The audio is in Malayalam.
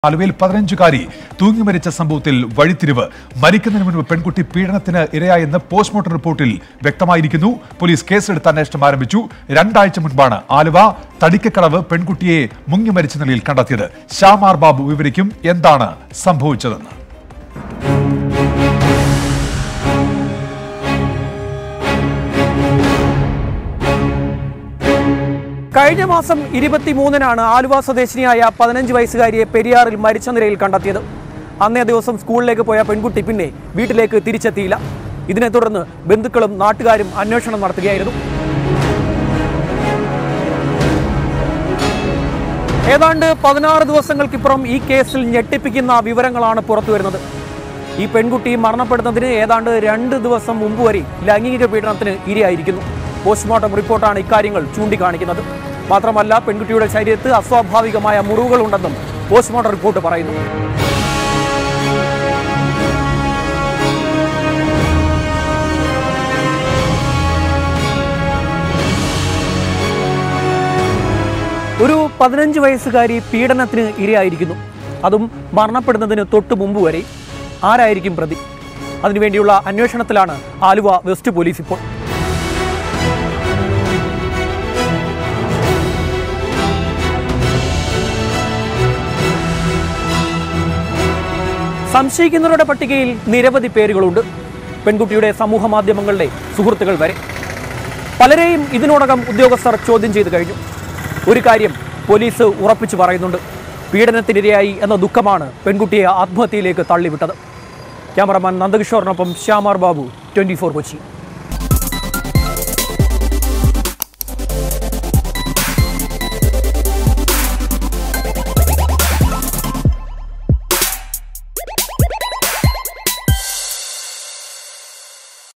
ആലുവയിൽ പതിനഞ്ചുകാരി തൂങ്ങി മരിച്ച സംഭവത്തിൽ വഴിത്തിരിവ് മരിക്കുന്നതിന് മുൻപ് പെൺകുട്ടി പീഡനത്തിന് ഇരയായെന്ന് പോസ്റ്റ്മോർട്ടം റിപ്പോർട്ടിൽ വ്യക്തമായിരിക്കുന്നു പോലീസ് കേസെടുത്ത് അന്വേഷണം ആരംഭിച്ചു രണ്ടാഴ്ച മുൻപാണ് ആലുവ തടിക്കക്കടവ് പെൺകുട്ടിയെ മുങ്ങി മരിച്ച നിലയിൽ കണ്ടെത്തിയത് ശ്യാമാർ ബാബു വിവരിക്കും എന്താണ് സംഭവിച്ചതെന്ന് കഴിഞ്ഞ മാസം ഇരുപത്തിമൂന്നിനാണ് ആലുവ സ്വദേശിനിയായ പതിനഞ്ച് വയസ്സുകാരിയെ പെരിയാറിൽ മരിച്ച നിലയിൽ കണ്ടെത്തിയത് അന്നേ ദിവസം സ്കൂളിലേക്ക് പോയ പെൺകുട്ടി പിന്നെ വീട്ടിലേക്ക് തിരിച്ചെത്തിയില്ല ഇതിനെ തുടർന്ന് ബന്ധുക്കളും നാട്ടുകാരും അന്വേഷണം നടത്തുകയായിരുന്നു ഏതാണ്ട് പതിനാറ് ദിവസങ്ങൾക്കിപ്പുറം ഈ കേസിൽ ഞെട്ടിപ്പിക്കുന്ന വിവരങ്ങളാണ് പുറത്തുവരുന്നത് ഈ പെൺകുട്ടി മരണപ്പെടുന്നതിന് ഏതാണ്ട് രണ്ട് ദിവസം മുമ്പ് വരെ ലൈംഗിക പീഡനത്തിന് ഇരയായിരിക്കുന്നു പോസ്റ്റ്മോർട്ടം റിപ്പോർട്ടാണ് ഇക്കാര്യങ്ങൾ ചൂണ്ടിക്കാണിക്കുന്നത് മാത്രമല്ല പെൺകുട്ടിയുടെ ശരീരത്ത് അസ്വാഭാവികമായ മുറിവുകളുണ്ടെന്നും പോസ്റ്റ്മോർട്ടം റിപ്പോർട്ട് പറയുന്നു ഒരു പതിനഞ്ച് വയസ്സുകാരി പീഡനത്തിന് ഇരയായിരിക്കുന്നു അതും മരണപ്പെടുന്നതിന് തൊട്ട് മുമ്പ് വരെ ആരായിരിക്കും പ്രതി അതിനുവേണ്ടിയുള്ള അന്വേഷണത്തിലാണ് ആലുവ വെസ്റ്റ് പോലീസ് ഇപ്പോൾ സംശയിക്കുന്നവരുടെ പട്ടികയിൽ നിരവധി പേരുകളുണ്ട് പെൺകുട്ടിയുടെ സമൂഹ മാധ്യമങ്ങളുടെ സുഹൃത്തുക്കൾ വരെ പലരെയും ഇതിനോടകം ഉദ്യോഗസ്ഥർ ചോദ്യം ചെയ്തു കഴിഞ്ഞു ഒരു കാര്യം പോലീസ് ഉറപ്പിച്ചു പറയുന്നുണ്ട് പീഡനത്തിനിരയായി എന്ന ദുഃഖമാണ് പെൺകുട്ടിയെ ആത്മഹത്യയിലേക്ക് തള്ളിവിട്ടത് ക്യാമറമാൻ നന്ദകിഷോറിനൊപ്പം ശ്യാമാർ ബാബു ട്വന്റി ഫോർ കൊച്ചി